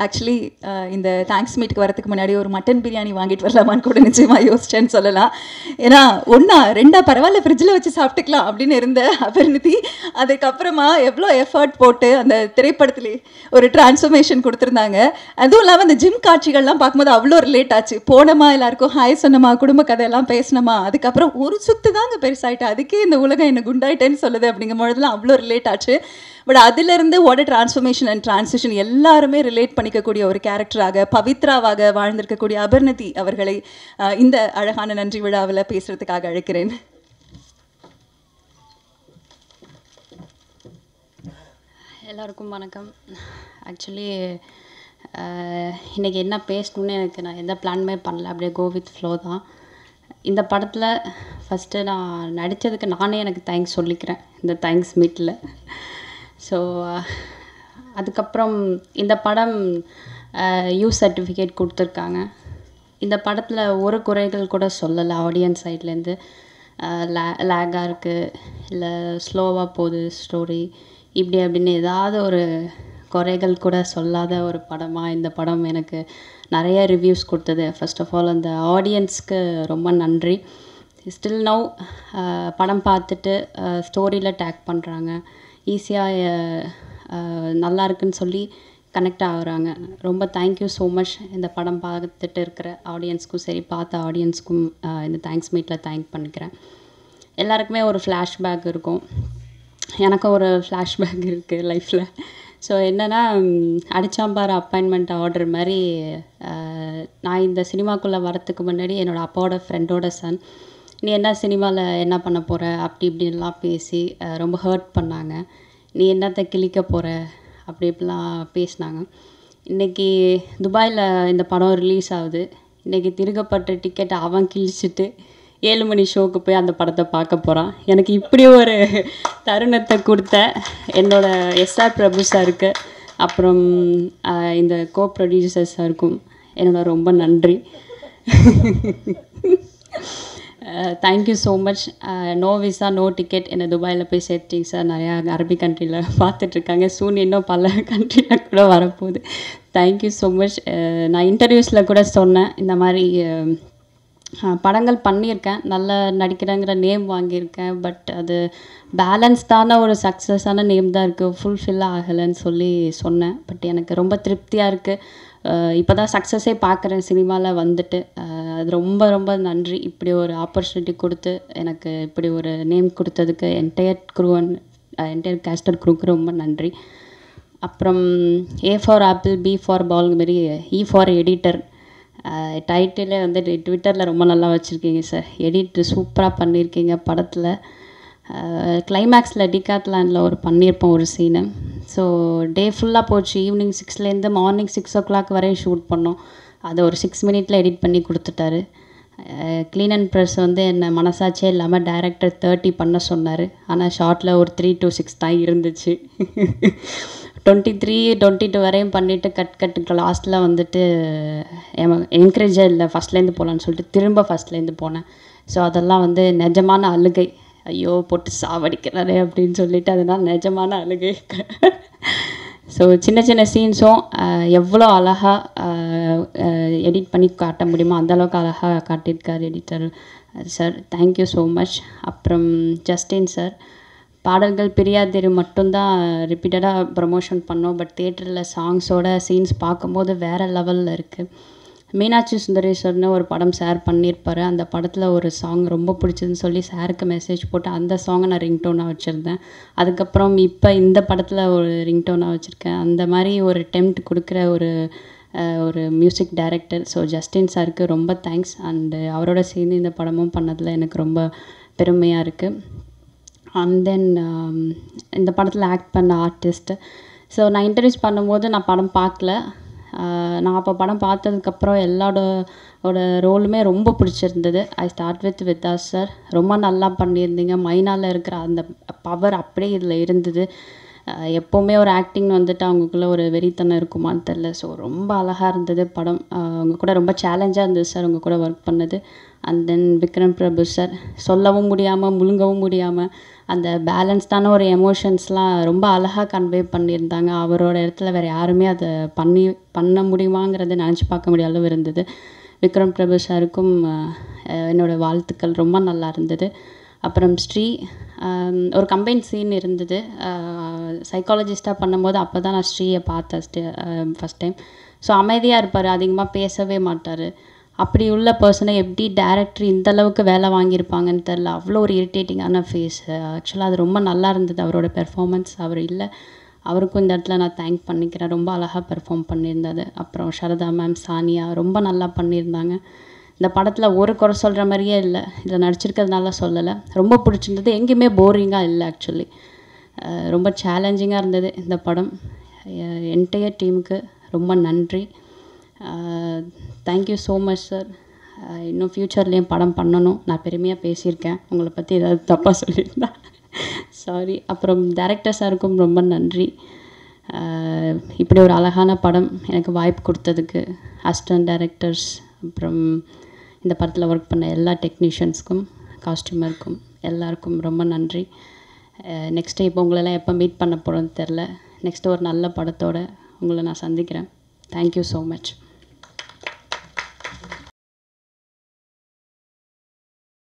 actually இந்த thanks மீட்டுக்கு வரதுக்கு முன்னாடி ஒரு மட்டன் பிரியாணி வாங்கிட்டு வரலாமான்னு கூட நிச்சயமாக யோசிச்சேன்னு சொல்லலாம் ஏன்னா ஒன்றா ரெண்டா பரவாயில்ல ஃப்ரிட்ஜில் வச்சு சாப்பிட்டுக்கலாம் அப்படின்னு இருந்த அபர்நிதி அதுக்கப்புறமா எவ்வளோ எஃபர்ட் போட்டு அந்த திரைப்படத்திலே ஒரு டிரான்ஸ்ஃபர்மேஷன் கொடுத்துருந்தாங்க அதுவும் இல்லாமல் அந்த ஜிம் காட்சிகள்லாம் பார்க்கும்போது அவ்வளோ ரிலேட் ஆச்சு போனோமா எல்லாருக்கும் ஹாய் சொன்னமா குடும்ப கதையெல்லாம் பேசினோமா அதுக்கப்புறம் ஒரு சுத்து தாங்க பெருசாயிட்டு அதுக்கே இந்த உலகம் என்ன குண்டாயிட்டேன்னு சொல்லுது அப்படிங்கும் பொழுதுலாம் அவ்வளோ ரிலேட் ஆச்சு பட் அதிலிருந்து வாட் டிரான்ஸ்ஃபர்மேஷன் அண்ட் டிரான்சிஷன் எல்லாருமே ரிலேட் பண்ணிக்கக்கூடிய ஒரு கேரக்டராக பவித்ராவாக வாழ்ந்திருக்கக்கூடிய அபர்ணதி அவர்களை அஹ், இந்த அழகான நன்றி விழாவில் பேசுறதுக்காக அழைக்கிறேன் எல்லாருக்கும் வணக்கம் ஆக்சுவலி இன்றைக்கி என்ன பேசணும்னு எனக்கு நான் எந்த பிளானுமே பண்ணல அப்படியே கோ வித் ஃப்ளோ தான் இந்த படத்தில் ஃபஸ்ட்டு நான் நடித்ததுக்கு நானே எனக்கு தேங்க்ஸ் சொல்லிக்கிறேன் இந்த தேங்க்ஸ் மீட்டில் ஸோ அதுக்கப்புறம் இந்த படம் யூ சர்டிஃபிகேட் கொடுத்துருக்காங்க இந்த படத்தில் ஒரு குறைகள் கூட சொல்லலை ஆடியன்ஸ் சைட்லேருந்து லே லேகாக இருக்குது இல்லை ஸ்லோவாக போகுது ஸ்டோரி இப்படி அப்படின்னு ஏதாவது ஒரு குறைகள் கூட சொல்லாத ஒரு படமாக இந்த படம் எனக்கு நிறைய ரிவ்யூஸ் கொடுத்தது ஃபர்ஸ்ட் ஆஃப் ஆல் அந்த ஆடியன்ஸ்க்கு ரொம்ப நன்றி ஸ்டில் நவ் படம் பார்த்துட்டு ஸ்டோரியில் டேக் பண்ணுறாங்க ஈஸியாக நல்லா இருக்குன்னு சொல்லி கனெக்ட் ஆகுறாங்க ரொம்ப தேங்க்யூ ஸோ மச் இந்த படம் பார்த்துட்டு இருக்கிற ஆடியன்ஸ்க்கும் சரி பார்த்த ஆடியன்ஸ்க்கும் இந்த தேங்க்ஸ் மீட்டில் தேங்க் பண்ணிக்கிறேன் எல்லாருக்குமே ஒரு ஃப்ளாஷ்பேக் இருக்கும் எனக்கும் ஒரு ஃப்ளாஷ்பேக் இருக்குது லைஃப்பில் ஸோ என்னென்னா அடிச்சாம்பார் அப்பாயின்மெண்ட் ஆர்டர் மாதிரி அஹ், நான் இந்த சினிமாக்குள்ளே வரத்துக்கு முன்னாடி என்னோடய அப்பாவோட ஃப்ரெண்டோட சன் நீ என்ன சினிமாவில் என்ன பண்ண போகிற அப்படி இப்படின்லாம் பேசி அஹ், ரொம்ப ஹர்ட் பண்ணாங்க நீ என்னத்தை கிழிக்க போகிற அப்படி இப்படிலாம் பேசினாங்க இன்றைக்கி துபாயில் இந்த படம் ரிலீஸ் ஆகுது இன்றைக்கி திருகப்பட்ட டிக்கெட்டை அவன் கிழிச்சிட்டு ஏழு மணி ஷோக்கு போய் அந்த படத்தை பார்க்க போகிறான் எனக்கு இப்படி ஒரு தருணத்தை கொடுத்த என்னோட எஸ்ஆர் பிரபு சாருக்கு அப்புறம் ஆஹ், இந்த கோ ப்ரொடியூசர் சாருக்கும் என்னோட ரொம்ப நன்றி thank you so much no visa no ticket என்னை துபாயில் போய் சேர்த்தீங்க சார் நிறையா அரபி கண்ட்ரியில் பார்த்துட்ருக்காங்க சூன் இன்னும் பல கண்ட்ரியில் கூட வரப்போகுது தேங்க்யூ ஸோ மச் நான் இன்டர்வியூஸில் கூட சொன்னேன் இந்த மாதிரி அஹ், அஹ், படங்கள் பண்ணியிருக்கேன் நல்ல நடிக்கிறேங்கிற நேம் வாங்கியிருக்கேன் பட் அது பேலன்ஸ்டான ஒரு சக்ஸஸான நேம் தான் இருக்குது ஃபுல்ஃபில் ஆகலைன்னு சொல்லி சொன்னேன் பட் எனக்கு ரொம்ப திருப்தியாக இருக்குது இப்போ தான் சக்ஸஸே பார்க்குறேன் சினிமாவில் வந்துட்டு அஹ், அது ரொம்ப ரொம்ப நன்றி இப்படி ஒரு ஆப்பர்ச்சுனிட்டி கொடுத்து எனக்கு இப்படி ஒரு நேம் கொடுத்ததுக்கு entire crew and entire caster க்ரூக்கு ரொம்ப நன்றி அப்புறம் A for apple B for ball மாரி இ ஃபார் எடிட்டர் டைட்டிலே வந்து ட்விட்டரில் ரொம்ப நல்லா வச்சுருக்கீங்க சார் எடிட் சூப்பராக பண்ணியிருக்கீங்க படத்தில் கிளைமேக்ஸில் டிகாத்லாண்டில் ஒரு பண்ணியிருப்போம் ஒரு சீனு ஸோ டே ஃபுல்லாக போச்சு ஈவினிங் சிக்ஸ்லேருந்து மார்னிங் சிக்ஸ் ஓ கிளாக் வரையும் ஷூட் பண்ணோம் அதை ஒரு சிக்ஸ் மினிட்ல எடிட் பண்ணி கொடுத்துட்டாரு க்ளீன் அண்ட் ப்ரெஸ் வந்து என்னை மனசாட்சியே இல்லாமல் டைரக்டர் தேர்ட்டி பண்ண சொன்னார் ஆனால் ஷார்ட்டில் ஒரு த்ரீ to சிக்ஸ் தான் இருந்துச்சு டுவெண்ட்டி த்ரீ டுவெண்ட்டி டூ வரையும் பண்ணிவிட்டு கட் கட்டுக்கு லாஸ்ட்டில் வந்துட்டு என்கரேஜாக இல்லை ஃபஸ்ட்லேருந்து போகலான்னு சொல்லிட்டு திரும்ப ஃபஸ்ட்லேருந்து போனேன் ஸோ அதெல்லாம் வந்து நிஜமான அழுகை ஐயோ போட்டு சாவடிக்கிறாரே அப்படின்னு சொல்லிட்டு அதனால் நிஜமான அழுகை ஸோ சின்ன சின்ன சீன்ஸும் எவ்வளோ அழகாக எடிட் பண்ணி காட்ட முடியுமோ அந்த அளவுக்கு அழகாக காட்டியிருக்கார் editor sir thank you so much அப்புறம் ஜஸ்டின் சார் பாடல்கள் பிரியாதிரு மட்டும்தான் ரிப்பீட்டடாக ப்ரமோஷன் பண்ணோம் பட் தேட்டரில் சாங்ஸோட சீன்ஸ் பார்க்கும்போது வேறு லெவலில் இருக்குது மீனாட்சி சுந்தரேஸ்வரர்னு ஒரு படம் ஷேர் பண்ணியிருப்பாரு அந்த படத்தில் ஒரு சாங் ரொம்ப பிடிச்சதுன்னு சொல்லி சாருக்கு மெசேஜ் போட்டு அந்த சாங்கை நான் ரிங்டோனாக வச்சுருந்தேன் அதுக்கப்புறம் இப்போ இந்த படத்தில் ஒரு ரிங்டோனாக வச்சுருக்கேன் அந்த மாதிரி ஒரு டெம்ட் கொடுக்குற ஒரு அஹ், ஒரு மியூசிக் டைரக்டர் ஸோ ஜஸ்டின் சாருக்கு ரொம்ப தேங்க்ஸ் அண்டு அவரோட சேர்ந்து இந்த படமும் பண்ணதில் எனக்கு ரொம்ப பெருமையாக இருக்குது அண்ட் தென் இந்த படத்தில் ஆக்ட் பண்ண ஆர்டிஸ்ட் ஸோ நான் இன்ட்ரடியூஸ் பண்ணும்போது நான் படம் பார்க்கல ஆஹ் நான் அப்போ படம் பார்த்ததுக்கப்புறம் எல்லாரோட ஓட ரோலுமே ரொம்ப பிடிச்சிருந்தது ஐ ஸ்டார்ட் வித் வித்தாஸ் சார் ரொம்ப நல்லா பண்ணியிருந்தீங்க மைனாவில் இருக்கிற அந்த பவர் அப்படியே இதில் இருந்தது ஆஹ் எப்போவுமே ஒரு ஆக்டிங் வந்துட்டு அவங்களுக்குள்ள ஒரு வெறித்தனம் இருக்குமான்னு தெரில ஸோ ரொம்ப அழகாக இருந்தது படம் ஆஹ் அவங்க கூட ரொம்ப சேலஞ்சாக இருந்தது சார் அவங்க கூட ஒர்க் பண்ணது and then Vikram Prabhu sir சொல்லவும் முடியாமல் முழுங்கவும் முடியாமல் அந்த பேலன்ஸ்டான ஒரு எமோஷன்ஸ்லாம் ரொம்ப அழகாக கன்வே பண்ணியிருந்தாங்க அவரோட இடத்துல வேறு யாருமே அதை பண்ணி பண்ண முடியுமாங்கிறத நினச்சி பார்க்க முடியாத அளவு இருந்தது விக்ரம் பிரபு சாருக்கும் அஹ், என்னோட வாழ்த்துக்கள் ரொம்ப நல்லா இருந்தது அப்புறம் ஸ்ரீ ஆம், ஒரு கம்பைன் சீன் இருந்தது சைக்காலஜிஸ்ட்டாக பண்ணும்போது அப்போ தான் நான் ஸ்ரீயை பார்த்தேன் ஃபஸ்ட் டைம் ஸோ அமைதியாக இருப்பார் அதிகமாக பேசவே மாட்டார் அப்படி உள்ள பர்சனை எப்படி டேரக்டர் இந்த அளவுக்கு வேலை வாங்கியிருப்பாங்கன்னு தெரில அவ்வளோ ஒரு இரிட்டேட்டிங்கான ஃபேஸ் ஆக்சுவலாக அது ரொம்ப நல்லா இருந்தது அவரோட பெர்ஃபார்மன்ஸ் அவர் இல்லை அவருக்கும் இந்த இடத்துல நான் தேங்க் பண்ணிக்கிறேன் ரொம்ப அழகாக பெர்ஃபார்ம் பண்ணியிருந்தாரு அப்புறம் சரதா மேம் சானியா ரொம்ப நல்லா பண்ணியிருந்தாங்க இந்த படத்தில் ஒரு குறை சொல்கிற மாதிரியே இல்லை இதில் நடிச்சிருக்கிறதுனால சொல்லலை ரொம்ப பிடிச்சிருந்தது எங்கேயுமே போரிங்காக இல்லை ஆக்சுவலி ரொம்ப சேலஞ்சிங்காக இருந்தது இந்த படம் என்டையர் டீமுக்கு ரொம்ப நன்றி தேங்க்யூ ஸோ மச் சார் இன்னும் ஃப்யூச்சர்லேயும் படம் பண்ணணும் நான் பெருமையாக பேசியிருக்கேன் உங்களை பற்றி ஏதாவது தப்பாக சொல்லியிருந்தா சாரி அப்புறம் டேரக்டர் சாருக்கும் ரொம்ப நன்றி அஹ் இப்படி ஒரு அழகான படம் எனக்கு வாய்ப்பு கொடுத்ததுக்கு அசிஸ்டன்ட் டைரக்டர்ஸ் அப்புறம் இந்த படத்தில் ஒர்க் பண்ண எல்லா டெக்னீஷியன்ஸ்க்கும் காஸ்டியூமருக்கும் எல்லாருக்கும் ரொம்ப நன்றி நெக்ஸ்ட்டு இப்போ உங்களெல்லாம் எப்போ மீட் பண்ண போகிறோன்னு தெரில நெக்ஸ்ட்டு ஒரு நல்ல படத்தோட உங்களை நான் சந்திக்கிறேன் தேங்க்யூ ஸோ மச்